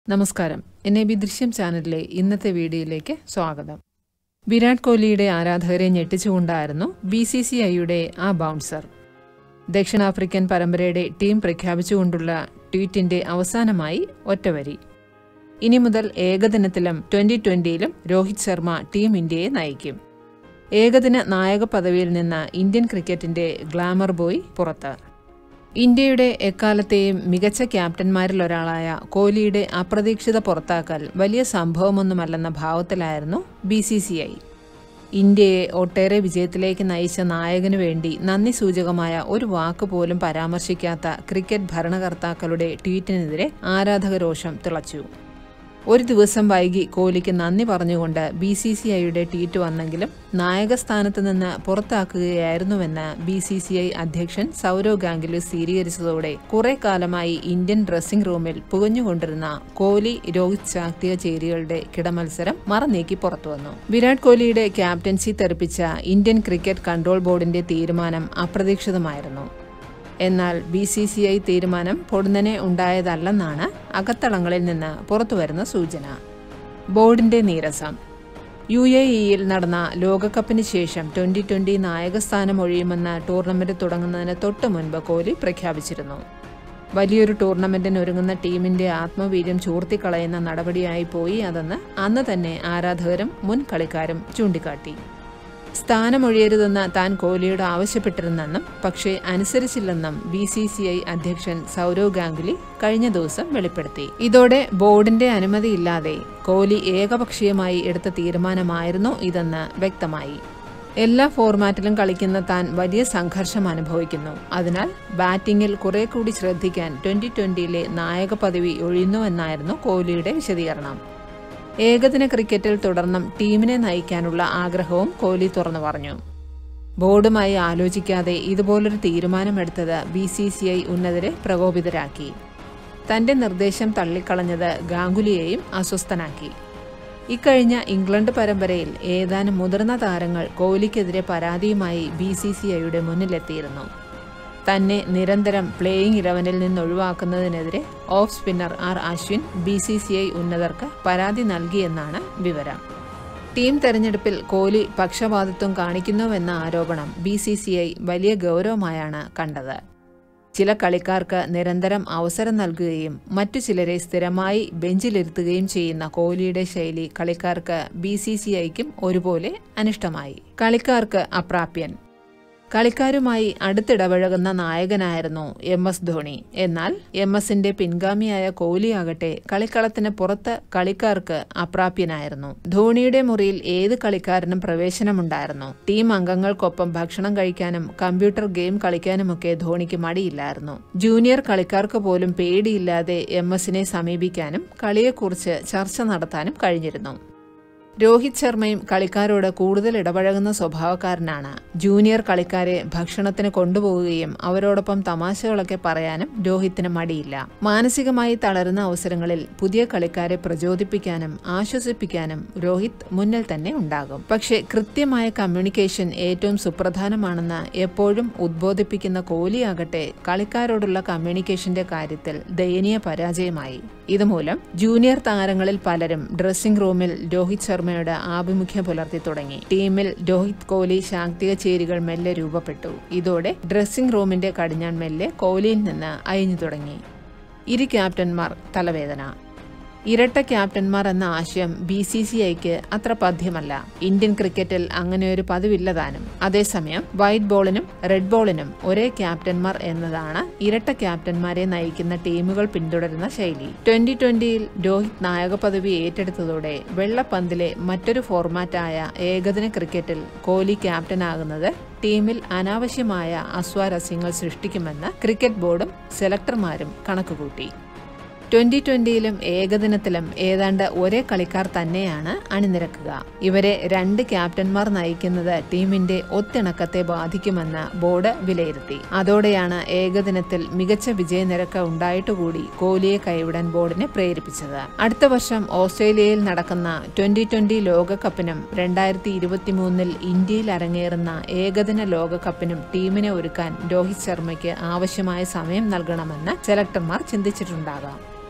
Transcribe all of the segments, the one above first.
നമസ്കാരം N A B ദൃശ്യം ചാനലിലെ ഇന്നത്തെ വീഡിയോയിലേക്ക് സ്വാഗതം വിരാട് കോഹ്ലിയുടെ ആരാധകരെ ഞെട്ടിച്ചുകൊണ്ടായിരുന്നു ബി സി സി ഐയുടെ ആ ബൗൺസർ ദക്ഷിണാഫ്രിക്കൻ പരമ്പരയുടെ ടീം പ്രഖ്യാപിച്ചുകൊണ്ടുള്ള ട്വീറ്റിന്റെ അവസാനമായി ഒറ്റവരി ഇനി മുതൽ ഏകദിനത്തിലും ട്വന്റി ട്വന്റിയിലും രോഹിത് ശർമ്മ ടീം ഇന്ത്യയെ നയിക്കും ഏകദിന നായക പദവിയിൽ നിന്ന് ഇന്ത്യൻ ക്രിക്കറ്റിന്റെ ഗ്ലാമർ ബോയ് പുറത്ത് ഇന്ത്യയുടെ എക്കാലത്തെയും മികച്ച ക്യാപ്റ്റന്മാരിൽ ഒരാളായ കോഹ്ലിയുടെ അപ്രതീക്ഷിത പുറത്താക്കൽ വലിയ സംഭവമൊന്നുമല്ലെന്ന ഭാവത്തിലായിരുന്നു ബി സി സി ഐ ഇന്ത്യയെ ഒട്ടേറെ വിജയത്തിലേക്ക് നയിച്ച നായകനു വേണ്ടി നന്ദി സൂചകമായ ഒരു വാക്ക് പോലും പരാമർശിക്കാത്ത ക്രിക്കറ്റ് ഭരണകർത്താക്കളുടെ ട്വീറ്റിനെതിരെ ആരാധകരോഷം തിളച്ചു ഒരു ദിവസം വൈകി കോഹ്ലിക്ക് നന്ദി പറഞ്ഞുകൊണ്ട് ബി സി സി ഐയുടെ ട്വീറ്റ് വന്നെങ്കിലും നായകസ്ഥാനത്ത് നിന്ന് പുറത്താക്കുകയായിരുന്നുവെന്ന് ബി സി സി ഐ അധ്യക്ഷൻ സൗരവ് ഗാംഗുലി സ്ഥിരീകരിച്ചതോടെ കുറെ കാലമായി ഇന്ത്യൻ ഡ്രസ്സിംഗ് റൂമിൽ പുകഞ്ഞുകൊണ്ടിരുന്ന കോഹ്ലി രോഹിത് ശാക്തിക ചേരികളുടെ കിടമത്സരം മറനീക്കി പുറത്തുവന്നു വിരാട് കോഹ്ലിയുടെ ക്യാപ്റ്റൻസി തെറിപ്പിച്ച ഇന്ത്യൻ ക്രിക്കറ്റ് കൺട്രോൾ ബോർഡിന്റെ തീരുമാനം അപ്രതീക്ഷിതമായിരുന്നു എന്നാൽ ബി സി സി ഐ തീരുമാനം പൊടുന്നനെ ഉണ്ടായതല്ലെന്നാണ് അകത്തളങ്ങളിൽ നിന്ന് പുറത്തുവരുന്ന സൂചന ബോർഡിന്റെ നീരസം യു എ ഇയിൽ നടന്ന ലോകകപ്പിന് ശേഷം ട്വന്റി ട്വന്റി നായകസ്ഥാനം ഒഴിയുമെന്ന് ടൂർണമെന്റ് തുടങ്ങുന്നതിന് തൊട്ടു മുൻപ് കോഹ്ലി പ്രഖ്യാപിച്ചിരുന്നു വലിയൊരു ടൂർണമെന്റിന് ഒരുങ്ങുന്ന ടീമിന്റെ ആത്മവീര്യം ചോർത്തിക്കളയുന്ന നടപടിയായി പോയി അതെന്ന് അന്ന് തന്നെ ആരാധകരും മുൻ കളിക്കാരും ചൂണ്ടിക്കാട്ടി സ്ഥാനമൊഴിയരുതെന്ന് താൻ കോഹ്ലിയോട് ആവശ്യപ്പെട്ടിരുന്നെന്നും പക്ഷേ അനുസരിച്ചില്ലെന്നും ബി സി സി ഐ അധ്യക്ഷൻ സൗരവ് ഗാംഗുലി കഴിഞ്ഞ ദിവസം വെളിപ്പെടുത്തി ഇതോടെ ബോർഡിന്റെ അനുമതിയില്ലാതെ കോഹ്ലി ഏകപക്ഷീയമായി എടുത്ത തീരുമാനമായിരുന്നു ഇതെന്ന് വ്യക്തമായി എല്ലാ ഫോർമാറ്റിലും കളിക്കുന്ന താൻ വലിയ സംഘർഷം അനുഭവിക്കുന്നു അതിനാൽ ബാറ്റിംഗിൽ കുറെ കൂടി ശ്രദ്ധിക്കാൻ ട്വന്റി ട്വന്റിയിലെ നായക പദവി ഒഴിയുന്നുവെന്നായിരുന്നു കോഹ്ലിയുടെ വിശദീകരണം ഏകദിന ക്രിക്കറ്റിൽ തുടർന്നും ടീമിനെ നയിക്കാനുള്ള ആഗ്രഹവും കോഹ്ലി തുറന്നു പറഞ്ഞു ബോർഡുമായി ആലോചിക്കാതെ ഇതുപോലൊരു തീരുമാനമെടുത്തത് ബി സി സി ഐ ഉന്നതരെ പ്രകോപിതരാക്കി തന്റെ നിർദ്ദേശം തള്ളിക്കളഞ്ഞത് ഗാംഗുലിയെയും അസ്വസ്ഥനാക്കി ഇക്കഴിഞ്ഞ ഇംഗ്ലണ്ട് പരമ്പരയിൽ ഏതാനും മുതിർന്ന താരങ്ങൾ കോഹ്ലിക്കെതിരെ പരാതിയുമായി ബി സി സി ഐയുടെ മുന്നിലെത്തിയിരുന്നു തന്നെ നിരന്തരം പ്ലേയിങ് ഇലവനിൽ നിന്ന് ഒഴിവാക്കുന്നതിനെതിരെ off spinner R Ashwin B C C I ഉന്നതർക്ക് പരാതി നൽകിയെന്നാണ് വിവരം ടീം തെരഞ്ഞെടുപ്പിൽ കോഹ്ലി പക്ഷപാതിത്വം കാണിക്കുന്നുവെന്ന ആരോപണം ബി സി സി ഐ വലിയ ഗൗരവമായാണ് കണ്ടത് ചില കളിക്കാർക്ക് നിരന്തരം അവസരം നൽകുകയും മറ്റു ചിലരെ സ്ഥിരമായി ബെഞ്ചിലിരുത്തുകയും ചെയ്യുന്ന കോഹ്ലിയുടെ ശൈലി കളിക്കാർക്ക് ബി സി സി ഐക്കും ഒരുപോലെ അനിഷ്ടമായി കളിക്കാർക്ക് അപ്രാപ്യൻ കളിക്കാരുമായി അടുത്തിടപഴകുന്ന നായകനായിരുന്നു എം എസ് ധോണി എന്നാൽ എം എസിന്റെ പിൻഗാമിയായ കോഹ്ലിയാകട്ടെ കളിക്കളത്തിന് പുറത്ത് കളിക്കാർക്ക് അപ്രാപ്യനായിരുന്നു ധോണിയുടെ മുറിയിൽ ഏത് കളിക്കാരനും പ്രവേശനമുണ്ടായിരുന്നു ടീം അംഗങ്ങൾക്കൊപ്പം ഭക്ഷണം കഴിക്കാനും കമ്പ്യൂട്ടർ ഗെയിം കളിക്കാനുമൊക്കെ ധോണിക്ക് മടിയില്ലായിരുന്നു ജൂനിയർ കളിക്കാർക്ക് പോലും പേടിയില്ലാതെ എം എസിനെ സമീപിക്കാനും കളിയെക്കുറിച്ച് ചർച്ച നടത്താനും കഴിഞ്ഞിരുന്നു രോഹിത് ശർമ്മയും കളിക്കാരോട് കൂടുതൽ ഇടപഴകുന്ന സ്വഭാവക്കാരനാണ് ജൂനിയർ കളിക്കാരെ ഭക്ഷണത്തിന് കൊണ്ടുപോവുകയും അവരോടൊപ്പം തമാശകളൊക്കെ പറയാനും രോഹിത്തിന് മടിയില്ല മാനസികമായി തളരുന്ന അവസരങ്ങളിൽ പുതിയ കളിക്കാരെ പ്രചോദിപ്പിക്കാനും ആശ്വസിപ്പിക്കാനും രോഹിത് മുന്നിൽ തന്നെ ഉണ്ടാകും പക്ഷേ കൃത്യമായ കമ്മ്യൂണിക്കേഷൻ ഏറ്റവും സുപ്രധാനമാണെന്ന് എപ്പോഴും ഉദ്ബോധിപ്പിക്കുന്ന കോഹ്ലിയാകട്ടെ കളിക്കാരോടുള്ള കമ്മ്യൂണിക്കേഷന്റെ കാര്യത്തിൽ ദയനീയ പരാജയമായി ഇതുമൂലം ജൂനിയർ താരങ്ങളിൽ പലരും ഡ്രസ്സിംഗ് റൂമിൽ രോഹിത് ശർമ്മയോട് ആഭിമുഖ്യം പുലർത്തി തുടങ്ങി ടീമിൽ രോഹിത് കോഹ്ലി ശാക്തിക ചേരികൾ മെല്ലെ രൂപപ്പെട്ടു ഇതോടെ ഡ്രസ്സിംഗ് റൂമിന്റെ കടിഞ്ഞാൺ മെല്ലെ കോഹ്ലിയിൽ നിന്ന് അയഞ്ഞു തുടങ്ങി ഇരു ക്യാപ്റ്റന്മാർ തലവേദന ഇരട്ട ക്യാപ്റ്റന്മാർ എന്ന ആശയം ബി സി സി ഐക്ക് അത്ര പഥ്യമല്ല ഇന്ത്യൻ ക്രിക്കറ്റിൽ അങ്ങനെ ഒരു പതിവില്ല താനും അതേസമയം വൈറ്റ് ബോളിനും റെഡ് ബോളിനും ഒരേ ക്യാപ്റ്റന്മാർ എന്നതാണ് ഇരട്ട ക്യാപ്റ്റന്മാരെ നയിക്കുന്ന ടീമുകൾ പിന്തുടരുന്ന ശൈലി ട്വന്റി ട്വന്റിയിൽ രോഹിത് നായക പദവി ഏറ്റെടുത്തതോടെ വെള്ളപ്പന്തിലെ മറ്റൊരു ഫോർമാറ്റായ ഏകദിന ക്രിക്കറ്റിൽ കോഹ്ലി ക്യാപ്റ്റനാകുന്നത് ടീമിൽ അനാവശ്യമായ അസ്വാരസ്യങ്ങൾ സൃഷ്ടിക്കുമെന്ന് ക്രിക്കറ്റ് ബോർഡും സെലക്ടർമാരും കണക്കുകൂട്ടി ട്വന്റി ട്വന്റിയിലും ഏകദിനത്തിലും ഏതാണ്ട് ഒരേ കളിക്കാർ തന്നെയാണ് അണിനിരക്കുക ഇവരെ രണ്ട് ക്യാപ്റ്റന്മാർ നയിക്കുന്നത് ടീമിന്റെ ഒത്തിണക്കത്തെ ബാധിക്കുമെന്ന് ബോർഡ് വിലയിരുത്തി അതോടെയാണ് ഏകദിനത്തിൽ മികച്ച വിജയനിരക്ക് ഉണ്ടായിട്ടുകൂടി കോഹ്ലിയെ കൈവിടാൻ ബോർഡിനെ പ്രേരിപ്പിച്ചത് അടുത്ത വർഷം ഓസ്ട്രേലിയയിൽ നടക്കുന്ന ട്വന്റി ട്വന്റി ലോകകപ്പിനും രണ്ടായിരത്തി ഇരുപത്തിമൂന്നിൽ ഇന്ത്യയിൽ അരങ്ങേറുന്ന ഏകദിന ലോകകപ്പിനും ടീമിനെ ഒരുക്കാൻ രോഹിത് ശർമ്മയ്ക്ക് ആവശ്യമായ സമയം നൽകണമെന്ന് സെലക്ടർമാർ ചിന്തിച്ചിട്ടുണ്ടാകാം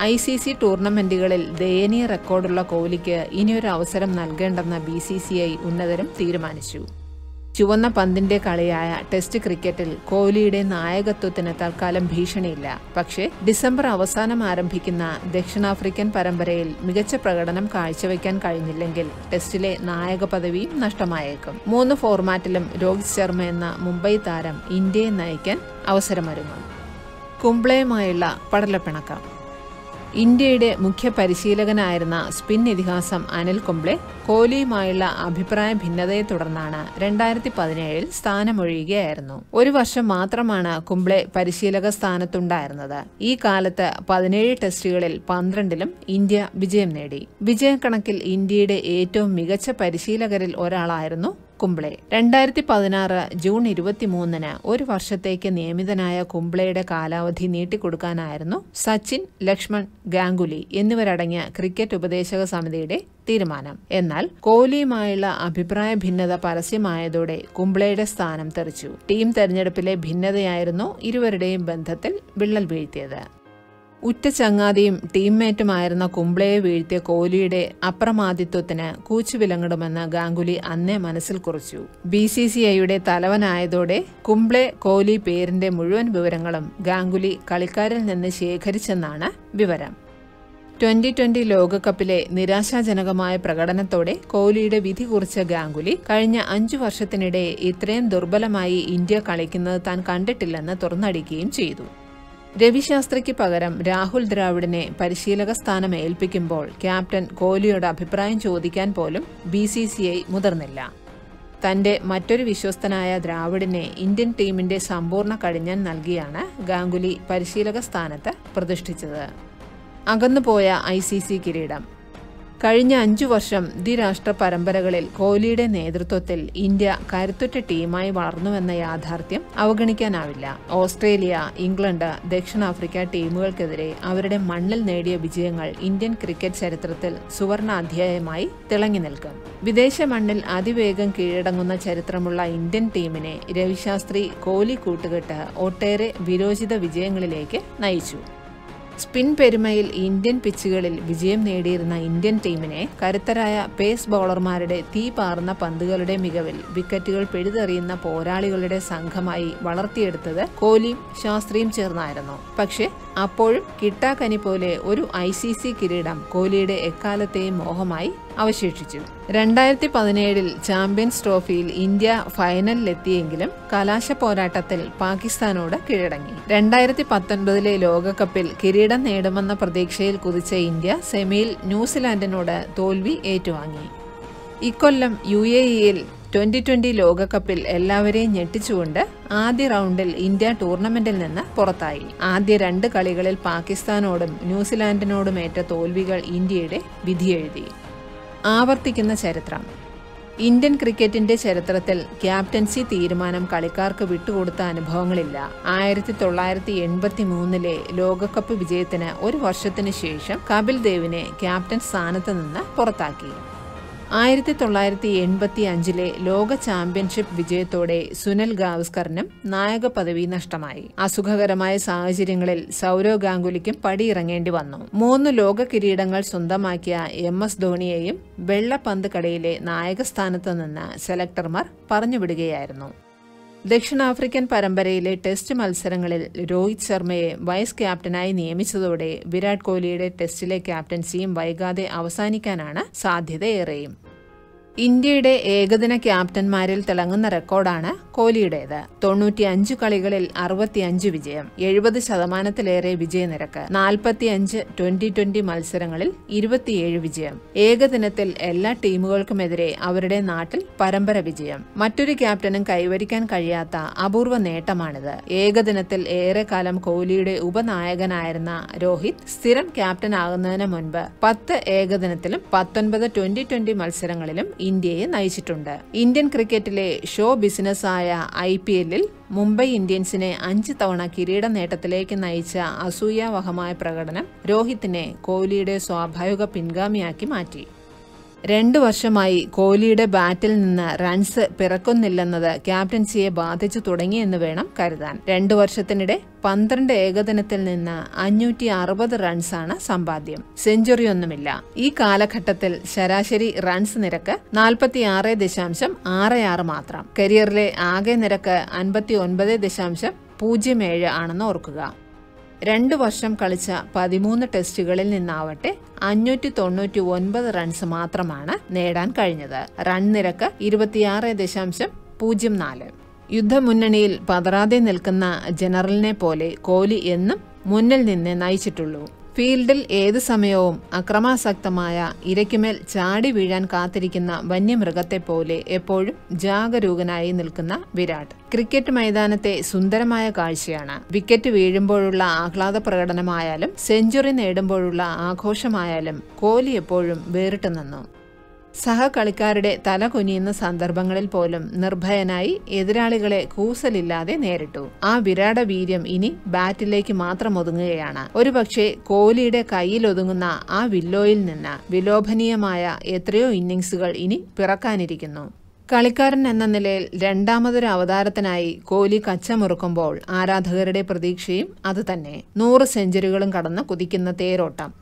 ഐ സി സി ടൂർണമെന്റുകളിൽ ദയനീയ റെക്കോർഡുള്ള കോഹ്ലിക്ക് ഇനിയൊരു അവസരം നൽകേണ്ടെന്ന ബി സി സി ഐ ഉന്നതരും തീരുമാനിച്ചു ചുവന്ന പന്തിന്റെ കളിയായ ടെസ്റ്റ് ക്രിക്കറ്റിൽ കോഹ്ലിയുടെ നായകത്വത്തിന് തൽക്കാലം ഭീഷണിയില്ല പക്ഷേ ഡിസംബർ അവസാനം ആരംഭിക്കുന്ന ദക്ഷിണാഫ്രിക്കൻ പരമ്പരയിൽ മികച്ച പ്രകടനം കാഴ്ചവെക്കാൻ കഴിഞ്ഞില്ലെങ്കിൽ ടെസ്റ്റിലെ നായക പദവിയും നഷ്ടമായേക്കും മൂന്ന് ഫോർമാറ്റിലും രോഹിത് ശർമ്മ എന്ന മുംബൈ താരം ഇന്ത്യയെ നയിക്കാൻ അവസരമൊരുങ്ങും കുംബ്ലയുമായുള്ള പടലപ്പിണക്കം ഇന്ത്യയുടെ മുഖ്യ പരിശീലകനായിരുന്ന സ്പിൻ ഇതിഹാസം അനിൽ കുംബ്ലെ കോഹ്ലിയുമായുള്ള അഭിപ്രായ ഭിന്നതയെ തുടർന്നാണ് രണ്ടായിരത്തി പതിനേഴിൽ സ്ഥാനമൊഴിയുകയായിരുന്നു ഒരു വർഷം മാത്രമാണ് കുംബ്ലെ പരിശീലക സ്ഥാനത്തുണ്ടായിരുന്നത് ഈ കാലത്ത് പതിനേഴ് ടെസ്റ്റുകളിൽ പന്ത്രണ്ടിലും ഇന്ത്യ വിജയം നേടി വിജയക്കണക്കിൽ ഇന്ത്യയുടെ ഏറ്റവും മികച്ച പരിശീലകരിൽ ഒരാളായിരുന്നു കുംബ്ലെ രണ്ടായിരത്തി പതിനാറ് ജൂൺ ഇരുപത്തിമൂന്നിന് ഒരു വർഷത്തേക്ക് നിയമിതനായ കുംബ്ലെയുടെ കാലാവധി നീട്ടിക്കൊടുക്കാനായിരുന്നു സച്ചിൻ ലക്ഷ്മൺ ഗാംഗുലി എന്നിവരടങ്ങിയ ക്രിക്കറ്റ് ഉപദേശക സമിതിയുടെ തീരുമാനം എന്നാൽ കോഹ്ലിയുമായുള്ള അഭിപ്രായ ഭിന്നത പരസ്യമായതോടെ കുംബ്ലെയുടെ സ്ഥാനം തെറിച്ചു ടീം തെരഞ്ഞെടുപ്പിലെ ഭിന്നതയായിരുന്നു ഇരുവരുടെയും ബന്ധത്തിൽ വിള്ളൽ വീഴ്ത്തിയത് ഉറ്റ ചങ്ങാതിയും ടീംമേറ്റുമായിരുന്ന കുംബ്ലയെ വീഴ്ത്തിയ കോഹ്ലിയുടെ അപ്രമാദിത്വത്തിന് കൂച്ചുവിലങ്ങിടുമെന്ന് ഗാംഗുലി അന്നേ മനസ്സിൽ കുറിച്ചു ബി സി സി ഐയുടെ തലവനായതോടെ കുംബ്ലെ കോഹ്ലി പേരിന്റെ മുഴുവൻ വിവരങ്ങളും ഗാംഗുലി കളിക്കാരിൽ നിന്ന് ശേഖരിച്ചെന്നാണ് വിവരം ട്വന്റി ട്വന്റി ലോകകപ്പിലെ നിരാശാജനകമായ പ്രകടനത്തോടെ കോഹ്ലിയുടെ വിധി കുറിച്ച ഗാംഗുലി കഴിഞ്ഞ അഞ്ചു വർഷത്തിനിടെ ഇത്രയും ദുർബലമായി ഇന്ത്യ കളിക്കുന്നത് താൻ കണ്ടിട്ടില്ലെന്ന് തുറന്നടിക്കുകയും ചെയ്തു രവിശാസ്ത്രിക്ക് പകരം രാഹുൽ ദ്രാവിഡിനെ പരിശീലക സ്ഥാനം ഏൽപ്പിക്കുമ്പോൾ ക്യാപ്റ്റൻ കോഹ്ലിയോട് അഭിപ്രായം ചോദിക്കാൻ പോലും ബി സി സി ഐ മുതിർന്നില്ല തന്റെ മറ്റൊരു വിശ്വസ്തനായ ദ്രാവിഡിനെ ഇന്ത്യൻ ടീമിന്റെ സമ്പൂർണ്ണ കടിഞ്ഞാൻ നൽകിയാണ് ഗാംഗുലി പരിശീലക സ്ഥാനത്ത് പ്രതിഷ്ഠിച്ചത് അകന്നുപോയ ഐ സി സി കിരീടം കഴിഞ്ഞ അഞ്ചു വർഷം ദ്വിരാഷ്ട്ര പരമ്പരകളിൽ കോഹ്ലിയുടെ നേതൃത്വത്തിൽ ഇന്ത്യ കരുത്തുറ്റ ടീമായി വളർന്നുവെന്ന യാഥാർത്ഥ്യം അവഗണിക്കാനാവില്ല ഓസ്ട്രേലിയ ഇംഗ്ലണ്ട് ദക്ഷിണാഫ്രിക്ക ടീമുകൾക്കെതിരെ അവരുടെ മണ്ണിൽ നേടിയ വിജയങ്ങൾ ഇന്ത്യൻ ക്രിക്കറ്റ് ചരിത്രത്തിൽ സുവർണ അധ്യായമായി തിളങ്ങി നിൽക്കും വിദേശ മണ്ണിൽ അതിവേഗം കീഴടങ്ങുന്ന ചരിത്രമുള്ള ഇന്ത്യൻ ടീമിനെ രവിശാസ്ത്രി കോഹ്ലി കൂട്ടുകെട്ട് ഒട്ടേറെ വിരോചിത വിജയങ്ങളിലേക്ക് നയിച്ചു സ്പിൻ പെരുമയിൽ ഇന്ത്യൻ പിച്ചുകളിൽ വിജയം നേടിയിരുന്ന ഇന്ത്യൻ ടീമിനെ കരുത്തരായ പേസ് ബൗളർമാരുടെ തീ പാർന്ന പന്തുകളുടെ മികവിൽ വിക്കറ്റുകൾ പിഴുതെറിയുന്ന പോരാളികളുടെ സംഘമായി വളർത്തിയെടുത്തത് കോഹ്ലിയും ശാസ്ത്രിയും ചേർന്നായിരുന്നു പക്ഷേ അപ്പോഴും കിട്ടാക്കനി പോലെ ഒരു ഐ സി സി കിരീടം കോഹ്ലിയുടെ എക്കാലത്തെയും മോഹമായി അവശേഷിച്ചു രണ്ടായിരത്തി പതിനേഴിൽ ചാമ്പ്യൻസ് ട്രോഫിയിൽ ഇന്ത്യ ഫൈനലിലെത്തിയെങ്കിലും കലാശ പോരാട്ടത്തിൽ പാകിസ്ഥാനോട് കീഴടങ്ങി രണ്ടായിരത്തി പത്തൊൻപതിലെ ലോകകപ്പിൽ കിരീടം നേടുമെന്ന പ്രതീക്ഷയിൽ കുതിച്ച ഇന്ത്യ സെമിയിൽ ന്യൂസിലാൻഡിനോട് തോൽവി ഏറ്റുവാങ്ങി ഇക്കൊല്ലം യു എ ഇയിൽ ട്വന്റി ട്വന്റി ലോകകപ്പിൽ എല്ലാവരെയും ഞെട്ടിച്ചുകൊണ്ട് ആദ്യ റൗണ്ടിൽ ഇന്ത്യ ടൂർണമെന്റിൽ നിന്ന് പുറത്തായി ആദ്യ രണ്ട് കളികളിൽ പാകിസ്ഥാനോടും ന്യൂസിലാൻഡിനോടും ഏറ്റ തോൽവികൾ ഇന്ത്യയുടെ വിധിയെഴുതി ആവർത്തിക്കുന്ന ചരിത്രം ഇന്ത്യൻ ക്രിക്കറ്റിന്റെ ചരിത്രത്തിൽ ക്യാപ്റ്റൻസി തീരുമാനം കളിക്കാർക്ക് വിട്ടുകൊടുത്ത അനുഭവങ്ങളില്ല ആയിരത്തി തൊള്ളായിരത്തി എൺപത്തി മൂന്നിലെ ലോകകപ്പ് വിജയത്തിന് ഒരു വർഷത്തിന് ശേഷം കപിൽ ദേവിനെ ക്യാപ്റ്റൻ സ്ഥാനത്ത് നിന്ന് പുറത്താക്കി ആയിരത്തി തൊള്ളായിരത്തി എൺപത്തി അഞ്ചിലെ ലോക ചാമ്പ്യൻഷിപ്പ് വിജയത്തോടെ സുനിൽ ഗാവസ്കറിനും നായക പദവി നഷ്ടമായി അസുഖകരമായ സാഹചര്യങ്ങളിൽ സൗരവ് ഗാംഗുലിക്കും പടിയിറങ്ങേണ്ടി വന്നു മൂന്ന് ലോക കിരീടങ്ങൾ സ്വന്തമാക്കിയ എം എസ് ധോണിയെയും വെള്ളപ്പന്ത് കടയിലെ നായകസ്ഥാനത്ത് നിന്ന് സെലക്ടർമാർ പറഞ്ഞുവിടുകയായിരുന്നു ദക്ഷിണാഫ്രിക്കൻ പരമ്പരയിലെ ടെസ്റ്റ് മത്സരങ്ങളിൽ രോഹിത് ശർമ്മയെ വൈസ് ക്യാപ്റ്റനായി നിയമിച്ചതോടെ വിരാട് കോഹ്ലിയുടെ ടെസ്റ്റിലെ ക്യാപ്റ്റൻസിയും വൈകാതെ അവസാനിക്കാനാണ് സാധ്യതയേറെയും ഇന്ത്യയുടെ ഏകദിന ക്യാപ്റ്റന്മാരിൽ തിളങ്ങുന്ന റെക്കോർഡാണ് കോഹ്ലിയുടേത് തൊണ്ണൂറ്റിയഞ്ച് കളികളിൽ അറുപത്തിയഞ്ച് വിജയം എഴുപത് ശതമാനത്തിലേറെ വിജയനിരക്ക് നാൽപ്പത്തിയഞ്ച് ട്വന്റി ട്വന്റി മത്സരങ്ങളിൽ ഇരുപത്തിയേഴ് വിജയം ഏകദിനത്തിൽ എല്ലാ ടീമുകൾക്കുമെതിരെ അവരുടെ നാട്ടിൽ പരമ്പര വിജയം മറ്റൊരു ക്യാപ്റ്റനും കൈവരിക്കാൻ കഴിയാത്ത അപൂർവ നേട്ടമാണിത് ഏകദിനത്തിൽ ഏറെക്കാലം കോഹ്ലിയുടെ ഉപനായകനായിരുന്ന രോഹിത് സ്ഥിരം ക്യാപ്റ്റനാകുന്നതിന് മുൻപ് പത്ത് ഏകദിനത്തിലും പത്തൊൻപത് ട്വന്റി ട്വന്റി മത്സരങ്ങളിലും ഇന്ത്യയെ നയിച്ചിട്ടുണ്ട് ഇന്ത്യൻ ക്രിക്കറ്റിലെ ഷോ ബിസിനസ്സായ ഐ പി എല്ലിൽ മുംബൈ ഇന്ത്യൻസിനെ അഞ്ച് തവണ കിരീട നേട്ടത്തിലേക്ക് നയിച്ച അസൂയാവഹമായ പ്രകടനം രോഹിത്തിനെ കോഹ്ലിയുടെ സ്വാഭാവിക പിൻഗാമിയാക്കി മാറ്റി രണ്ടു വർഷമായി കോഹ്ലിയുടെ ബാറ്റിൽ നിന്ന് റൺസ് പിറക്കുന്നില്ലെന്നത് ക്യാപ്റ്റൻസിയെ ബാധിച്ചു തുടങ്ങിയെന്ന് വേണം കരുതാൻ രണ്ടു വർഷത്തിനിടെ പന്ത്രണ്ട് ഏകദിനത്തിൽ നിന്ന് അഞ്ഞൂറ്റി അറുപത് റൺസാണ് സമ്പാദ്യം സെഞ്ചുറിയൊന്നുമില്ല ഈ കാലഘട്ടത്തിൽ ശരാശരി റൺസ് നിരക്ക് നാൽപ്പത്തിയാറ് ദശാംശം ആറ് ആറ് മാത്രം കരിയറിലെ ആകെ നിരക്ക് അൻപത്തി ഒൻപത് ദശാംശം പൂജ്യം ഏഴ് ആണെന്ന് ഓർക്കുക രണ്ടു വർഷം കളിച്ച പതിമൂന്ന് ടെസ്റ്റുകളിൽ നിന്നാവട്ടെ അഞ്ഞൂറ്റി തൊണ്ണൂറ്റി ഒൻപത് റൺസ് മാത്രമാണ് നേടാൻ കഴിഞ്ഞത് റൺ നിരക്ക് ഇരുപത്തിയാറ് ദശാംശം പൂജ്യം നാല് യുദ്ധമുന്നണിയിൽ പതറാതെ നിൽക്കുന്ന ജനറലിനെ പോലെ കോഹ്ലി എന്നും മുന്നിൽ നിന്ന് നയിച്ചിട്ടുള്ളൂ ഫീൽഡിൽ ഏതു സമയവും അക്രമാസക്തമായ ഇരയ്ക്കുമേൽ ചാടി വീഴാൻ കാത്തിരിക്കുന്ന വന്യമൃഗത്തെ പോലെ എപ്പോഴും ജാഗരൂകനായി നിൽക്കുന്ന വിരാട് ക്രിക്കറ്റ് മൈതാനത്തെ സുന്ദരമായ കാഴ്ചയാണ് വിക്കറ്റ് വീഴുമ്പോഴുള്ള ആഹ്ലാദ പ്രകടനമായാലും സെഞ്ചുറി നേടുമ്പോഴുള്ള ആഘോഷമായാലും കോഹ്ലി എപ്പോഴും വേറിട്ടു നിന്നു സഹകളിക്കാരുടെ തല കുനിയുന്ന സന്ദർഭങ്ങളിൽ പോലും നിർഭയനായി എതിരാളികളെ കൂസലില്ലാതെ നേരിട്ടു ആ വിരാട വീര്യം ഇനി ബാറ്റിലേക്ക് മാത്രം ഒതുങ്ങുകയാണ് ഒരുപക്ഷെ കോഹ്ലിയുടെ കയ്യിൽ ഒതുങ്ങുന്ന ആ വില്ലോയിൽ നിന്ന് വിലോഭനീയമായ എത്രയോ ഇന്നിംഗ്സുകൾ ഇനി പിറക്കാനിരിക്കുന്നു കളിക്കാരൻ എന്ന നിലയിൽ രണ്ടാമതൊരു അവതാരത്തിനായി കോഹ്ലി കച്ചമുറുക്കുമ്പോൾ ആരാധകരുടെ പ്രതീക്ഷയും അതുതന്നെ നൂറ് സെഞ്ചുറികളും കടന്ന് കുതിക്കുന്ന തേരോട്ടം